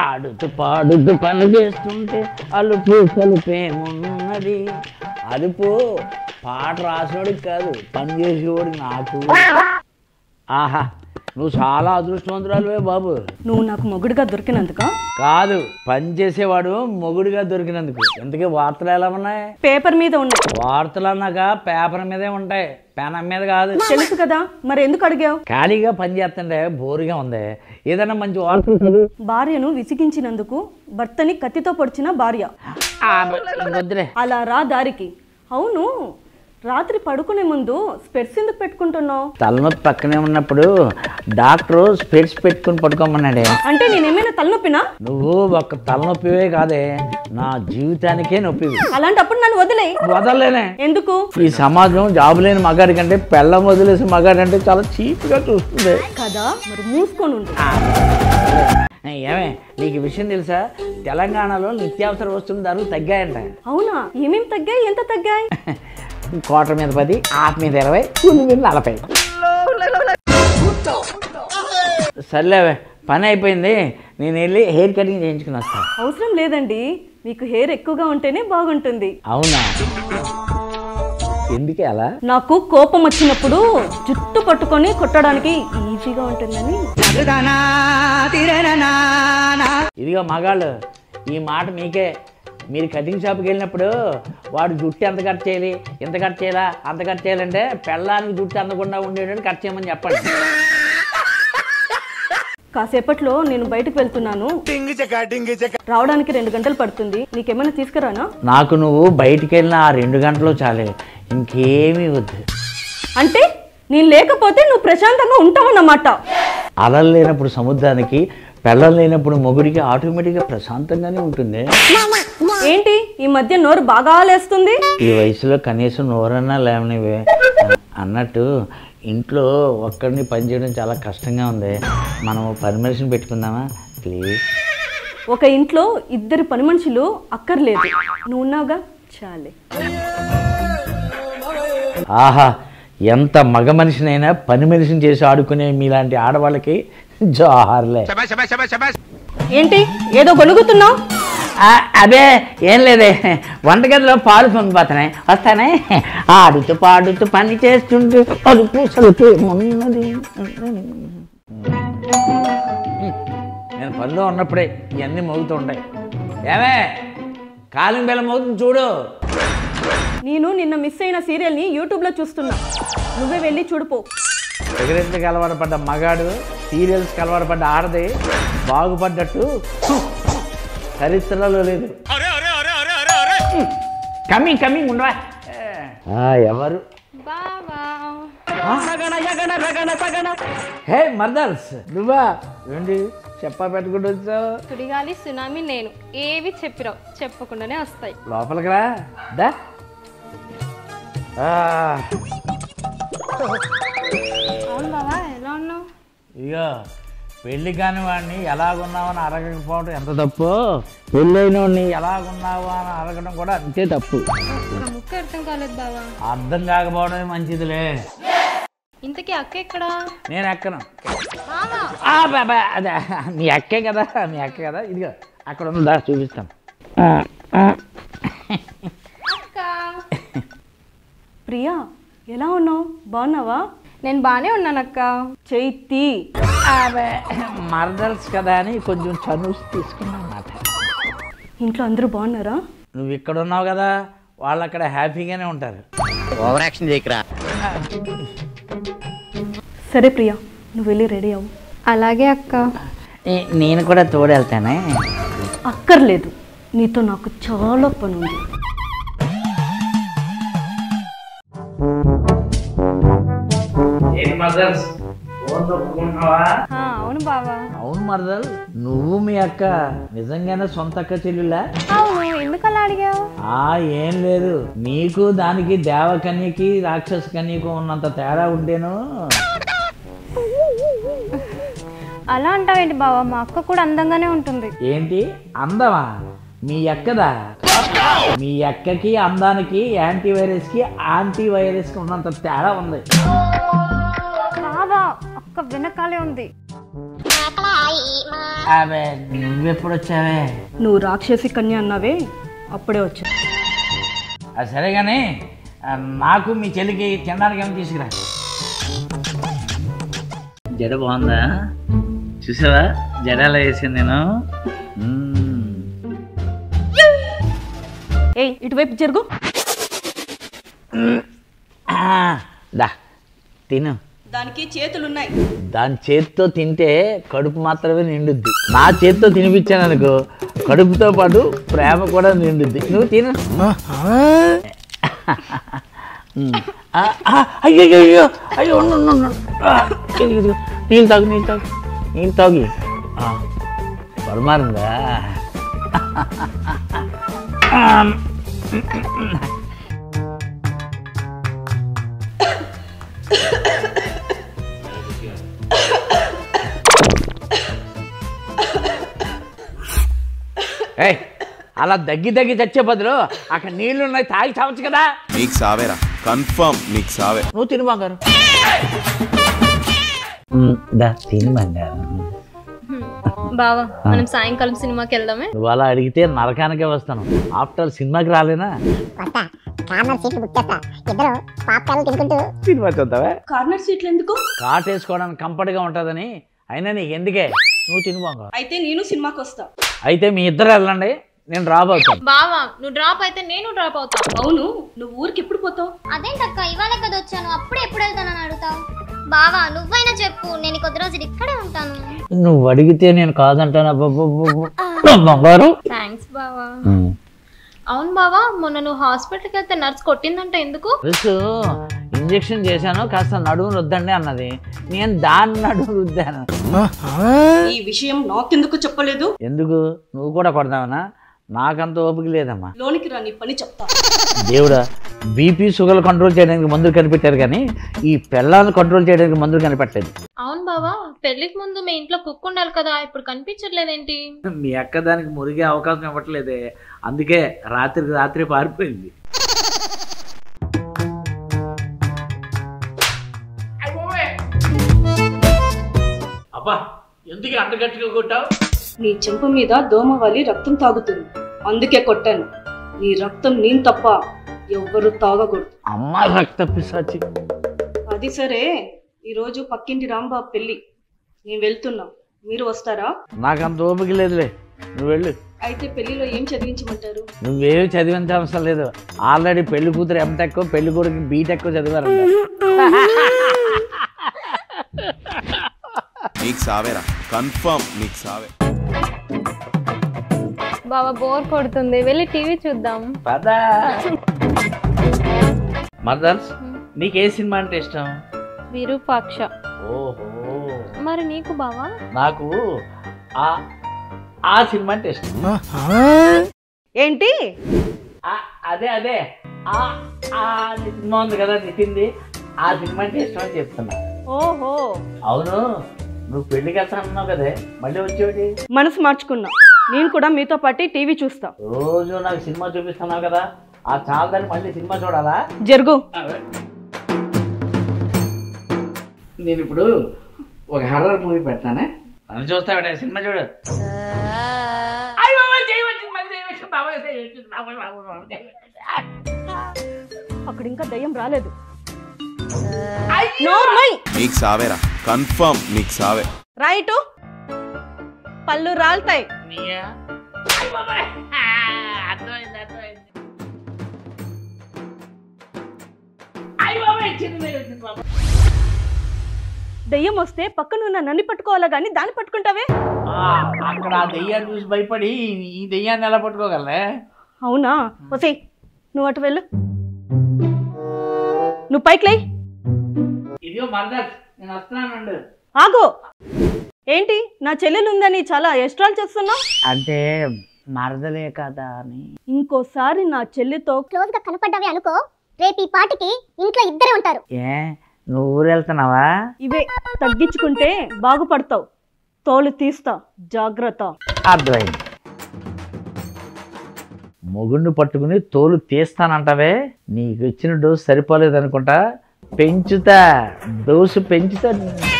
ఆడుతూ పాడుతూ పని చేస్తుంటే అలుపు కలుపేమున్నది అలుపు పాట రాసినోడికి కాదు పని చేసేవాడికి నాకు ఆహా నువ్వు చాలా అదృష్టవంతురాలువే బాబు నువ్వు నాకు మొగుడుగా దొరికినందుక కాదు పని చేసేవాడు మొగుడిగా దొరికినందుకు ఇంతకీ వార్తలు ఎలా ఉన్నాయి పేపర్ మీద ఉన్నాయి వార్తలు అన్నాక పేపర్ మీదే ఉంటాయి పెనం మీద కాదు తెలుసు కదా మరి ఎందుకు అడిగావు ఖాళీగా పని చేస్తుంటే బోరుగా ఉంది ఏదైనా మంచి వార్తలు చదువు భార్యను విసిగించినందుకు భర్తని కత్తితో పొడిచిన భార్య ఆ, వద్దులే అలా రా దారికి అవును రాత్రి పడుకునే ముందు స్పెట్స్ ఎందుకు పెట్టుకుంటున్నావు తలనొప్పి పక్కనే ఉన్నప్పుడు డాక్టరు స్పెట్స్ పెట్టుకుని పడుకోమన్నాడే అంటే నేనేమైనా తలనొప్పినా నువ్వు ఒక తలనొప్పివే కాదే నా జీవితానికే నొప్పివి అలాంటప్పుడు నన్ను వదిలే వదలలేనే ఎందుకు ఈ సమాజం జాబు లేని మగాడి కంటే పెళ్ళం వదిలేసి మగాడి అంటే చాలా చీప్గా చూస్తుంది కదా మరి మూసుకొని ఉండు ఏమే నీకు ఈ విషయం తెలుసా తెలంగాణలో నిత్యావసర వస్తువుల ధరలు తగ్గాయంట అవునా ఏమేం తగ్గాయి ఎంత తగ్గాయి కోటర్ మీద పది ఆట మీద ఇరవై పుండు మీద నలభై సర్లేవే పని అయిపోయింది నేను వెళ్ళి హెయిర్ కటింగ్ చేయించుకుని వస్తాను అవసరం లేదండి మీకు హెయిర్ ఎక్కువగా ఉంటేనే బాగుంటుంది అవునా ఎందుకే అలా నాకు కోపం వచ్చినప్పుడు జుట్టు పట్టుకొని కొట్టడానికి ఈజీగా ఉంటుందని ఇదిగో మగాళ్ళు ఈ మాట మీకే మీరు కటింగ్ షాప్కి వెళ్ళినప్పుడు వాడు జుట్టు ఎంత కట్ చేయాలి ఎంత కట్ చేయాలా అంత కట్ చేయాలంటే పెళ్ళానికి జుట్టు అందకుండా ఉండేటట్టు కట్ చేయమని చెప్పండి కాసేపట్లో నేను బయటకు వెళ్తున్నాను రావడానికి రెండు గంటలు పడుతుంది నీకేమైనా తీసుకురానా నాకు నువ్వు బయటికి వెళ్ళిన ఆ రెండు గంటలు చాలే ఇంకేమీ వద్దు అంటే నేను లేకపోతే నువ్వు ప్రశాంతంగా ఉంటావన్నమాట అలలు లేనప్పుడు సముద్రానికి పెళ్ళం లేనప్పుడు మొగుడికి ఆటోమేటిక్గా ప్రశాంతంగానే ఉంటుంది ఏంటి ఈ మధ్య నోరు బాగా లేస్తుంది ఈ వయసులో కనీసం నోరన్నా లేవనివే అన్నట్టు ఇంట్లో ఒక్కడిని పనిచేయడం చాలా కష్టంగా ఉంది మనం పర్మిషన్ పెట్టుకుందామా ప్లీజ్ ఒక ఇంట్లో ఇద్దరు పని మనుషులు అక్కర్లేదు నువ్వు ఉన్నావుగా చాలే ఆహా ఎంత మగ మనిషినైనా పని మనిషిని చేసి ఆడుకునే మీలాంటి ఆడవాళ్ళకి జోహార్లే ఏంటి ఏదో గొలుగుతున్నావు ఆ, అదే ఏం లేదే వంటగదిలో పాలు పొంగిపోతున్నాయి వస్తానే ఆడుతూ పాడుతూ పని చేస్తుంటూ అదుపు సలుపు ఉన్నది నేను పనిలో ఉన్నప్పుడే ఇవన్నీ మోగుతూ ఉంటాయి ఏమే కాలింగ్ బెల్ల మోగుతుంది చూడు నేను నిన్న మిస్ అయిన సీరియల్ని యూట్యూబ్లో చూస్తున్నా నువ్వే వెళ్ళి చూడిపో సిగరెట్లకు అలవాటు పడ్డ మగాడు సీరియల్స్కి అలవాటు పడ్డ ఆడది బాగుపడ్డట్టు చరిత్రలో లేదు కమింగ్ కమింగ్ ఉండవా ఎవరు హే మర్దల్స్ నువ్వా ఏంటి చెప్పా పెట్టుకుంటూ వచ్చావు సుడిగాలి సునామీ నేను ఏవి చెప్పిరావు చెప్పకుండానే వస్తాయి లోపలికి రా దా ఆ, అవును బావా ఎలా ఉన్నావు ఇగో పెళ్లి కాని వాడిని ఎలాగున్నావని అడగకపోవడం ఎంత తప్పు పెళ్ళైన వాడిని ఎలాగున్నావు అని అడగడం కూడా అంతే తప్పు నా ముక్క అర్థం కాలేదు బావా అర్థం కాకపోవడమే మంచిదిలే ఇంతకీ అక్క ఎక్కడా నేను ఎక్కను ఆ, బాబా అదే మీ అక్కే కదా మీ అక్క కదా ఇదిగో అక్కడ ఉందా చూపిస్తాను ఆ, ఆ. అక్క ప్రియా ఎలా ఉన్నావు బాగున్నావా నేను బాగానే ఉన్నాను అక్క చైతి ఆమె మరదల్స్ కదా అని కొంచెం చనువు తీసుకున్నా అన్నమాట ఇంట్లో అందరూ బాగున్నారా నువ్వు ఇక్కడ ఉన్నావు కదా వాళ్ళు అక్కడ హ్యాపీగానే ఉంటారు ఓవర్ యాక్షన్ చేయకరా సరే ప్రియా నువ్వు వెళ్ళి రెడీ అవ్వు అలాగే అక్క ఏ- నేను కూడా తోడెళ్తానే అక్కర్లేదు నీతో నాకు చాలా పని ఉంది ఆ, అవును బావా అవును మరదల్ నువ్వు మీ అక్క నిజంగానే సొంత అక్క చెల్లులా అవును ఎందుకు అలా అడిగావు ఆ ఏం లేదు నీకు దానికి దేవకన్యకి రాక్షస కన్యకు ఉన్నంత తేడా ఉంటేను అలా అంటావేంటి బావా మా అక్క కూడా అందంగానే ఉంటుంది ఏంటి అందమా మీ అక్కదా మీ అక్కకి అందానికి యాంటీ వైరస్ కి యాంటీ వైరస్ కి ఉన్నంత తేడా ఉంది బావా అక్క వెనకాలే ఉంది అబే నువ్వెప్పుడు వచ్చావే నువ్వు రాక్షసి కన్య అన్నావే అప్పుడే వచ్చా అది సరే కానీ ఆ, నాకు మీ చెల్లికి తినడానికి ఏమైనా తీసుకురా జడ బాగుందా చూసావా జడ ఎలా వేసింది నేను మ్మ్. ఏయ్ ఇటువైపు జరుగు ఆ, దా తిను దానికి చేతులున్నాయి దాని చేతితో తింటే కడుపు మాత్రమే నిండుద్ది నా చేతితో తినిపించాను అనుకో కడుపుతో పాటు ప్రేమ కూడా నిండుద్ది నువ్వు తిను ఉమ్. ఆ, ఆ, అయ్యో అయ్యో అయ్యో అయ్యో ఉండు, ఉండు, ఉండు. ఆ, ఇదిగో, ఇదిగో. నీళ్ళు తాగు నీళ్ళు తాగు నీళ్ళు తాగి పరమారిందా ఏయ్ అలా దగ్గి దగ్గి చచ్చే బదులు అక్కడ నీళ్లు ఉన్నాయి తాగి చావచ్చు కదా నీకు సావేరా కన్ఫర్మ్ నీకు సావే నువ్వు తిను బంగారు దా తిను బంగారు బావా మనం సాయంకాలం సినిమాకి వెళ్దామే నువ్వు అలా అడిగితే నరకానికే వస్తాను ఆఫ్టర్ సినిమాకి రాలేనా వస్తా కార్నర్ సీట్లు బుక్ చేస్తా ఇద్దరు పాప్కార్న్ తినుకుంటూ సినిమా చూద్దావా కార్నర్ సీట్లు ఎందుకు కాట్ వేసుకోవడానికి కంఫర్ట్గా ఉంటుందని అయినా నీకు ఎందుకే నువ్వు తిను బంగారు అయితే నేను సినిమాకి వస్తా అయితే మీ ఇద్దరు వెళ్ళండి నేను రాబోతాను బావా నువ్వు డ్రాప్ అయితే నేను డ్రాప్ అవుతా అవును నువ్వు ఊరికి ఎప్పుడు పోతావు అదేంటక్క ఇవాళ కదా వచ్చాను అప్పుడే ఎప్పుడు వెళ్తానని అడుగుతావు బావా నువ్వైనా చెప్పు నేను కొద్ది రోజులు ఇక్కడే ఉంటాను నువ్వు అడిగితే నేను కాదంటాను అబ్బబ్బబ్బబ్బ. బంగారు థ్యాంక్స్ బావా అవును బావా మొన్న నువ్వు హాస్పిటల్కి వెళ్తే నర్స్ కొట్టిందంట ఎందుకు తెలుసు ఇంజెక్షన్ చేశాను కాస్త నడుము రుద్దండి అన్నది నేను దాని నడుము రుద్దాను ఈ విషయం నాకెందుకు చెప్పలేదు ఎందుకు నువ్వు కూడా కొడదావనా నాకంత ఓపిక లేదమ్మా లోనికి రా నీ పని చెప్తా దేవుడా బీపీ షుగర్ కంట్రోల్ చేయడానికి మందులు కనిపెట్టారు కానీ ఈ పెళ్ళాలను కంట్రోల్ చేయడానికి మందులు కనిపెట్టలేదు అవును బావా పెళ్లికి ముందు మీ ఇంట్లో కుక్ ఉండాలి కదా ఇప్పుడు కనిపించట్లేదేంటి మీ అక్క దానికి మురిగే అవకాశం ఇవ్వట్లేదే అందుకే రాత్రికి రాత్రి పారిపోయింది అబ్బా ఎందుకు అంత గట్టిగా కొట్టావు నీ చెంప మీద దోమ వాలి రక్తం తాగుతుంది అందుకే కొట్టాను నీ రక్తం నేను తప్ప ఎవ్వరు తాగకూడదు అమ్మ రక్త పిశాచి అది సరే ఈరోజు పక్కింటి రాంబాబు పెళ్ళి నేను వెళ్తున్నా మీరు వస్తారా నాకంత ఓపిక లేదులే నువ్వు వెళ్ళు అయితే పెళ్లిలో ఏం చదివించమంటారు నువ్వేమి చదివించే అవసరం లేదు ఆల్రెడీ పెళ్లి కూతురు ఎంటెక్ పెళ్లి కొడుకు బీటెక్ చదివారంట నీకు సావేరా కన్ఫర్మ్ నీకు సావే బావా బోర్ కొడుతుంది వెళ్ళి టీవీ చూద్దాం పదా మదర్స్ నీకు ఏ సినిమా అంటే ఇష్టం విరూపాక్ష ఓహో మరి నీకు బావా నాకు ఆ ఆ సినిమా అంటే ఇష్టం ఏంటి ఆ, అదే అదే ఆ ఆ సినిమా ఉంది కదా నితింది ఆ సినిమా అంటే ఇష్టం అని చెప్తున్నా ఓహో అవును నువ్వు పెళ్లికి వెళ్తానన్నావు కదే మళ్ళీ వచ్చేవాటి మనసు మార్చుకున్నా నేను కూడా మీతో పాటు టీవీ చూస్తా రోజు నాకు సినిమా చూపిస్తున్నావు కదా ఆ చాలని మళ్ళీ సినిమా చూడాలా జరుగు నేను ఇప్పుడు ఒక హర్రర్ మూవీ పెడతానే నన్ను చూస్తావాడే సినిమా చూడు అయ్య బాబోయ్, దెయ్యం వచ్చింది, మళ్ళీ దెయ్యం వచ్చింది, బాబోయ్, దెయ్యం వచ్చింది, బాబోయ్, బాబోయ్, బాబోయ్, దెయ్యం వచ్చింది. అక్కడ ఇంకా దయ్యం రాలేదు నోర్మై నీకు సావేరా కన్ఫర్మ్ నీకు సావే రైటు పళ్ళు రాలుతాయి నీయా? అయ్య బాబోయ్, ఆ, అర్థమైంది అర్థమైంది అయ్య బాబోయ్, చిన్న దెయ్యం వచ్చింది, బాబోయ్. దయ్యం వస్తే పక్కన ఉన్న నన్ను పట్టుకోవాలా గానీ దాన్ని పట్టుకుంటావే ఆ, అక్కడ ఆ దెయ్యాన్ని చూసి భయపడి ఈ దెయ్యాన్ని ఎలా పట్టుకోగలనే అవునా వసే నువ్వు అటు వెళ్ళు నువ్వు పైకి లేయ్ ఇదిగో మర్దర్ నేను వస్తున్నానండు ఆగు ఏంటి నా చెల్లెలు ఉందని చాలా ఎస్ట్రాల్ చేస్తున్నావు అంటే మరదలే కదా అని ఇంకోసారి నా చెల్లితో క్లోజ్ గా కనపడ్డావి అనుకో రేపు ఈ పాటికి ఇంట్లో ఇద్దరే ఉంటారు ఏ నువ్వు ఊరు వెళ్తున్నావా ఇవే తగ్గించుకుంటే బాగుపడతావు తోలు తీస్తా జాగ్రత్త అర్థమైంది మొగుడిని పట్టుకుని తోలు తీస్తానంటావే నీకు ఇచ్చిన డోసు సరిపోలేదు అనుకుంటా పెంచుతా డోసు పెంచుతా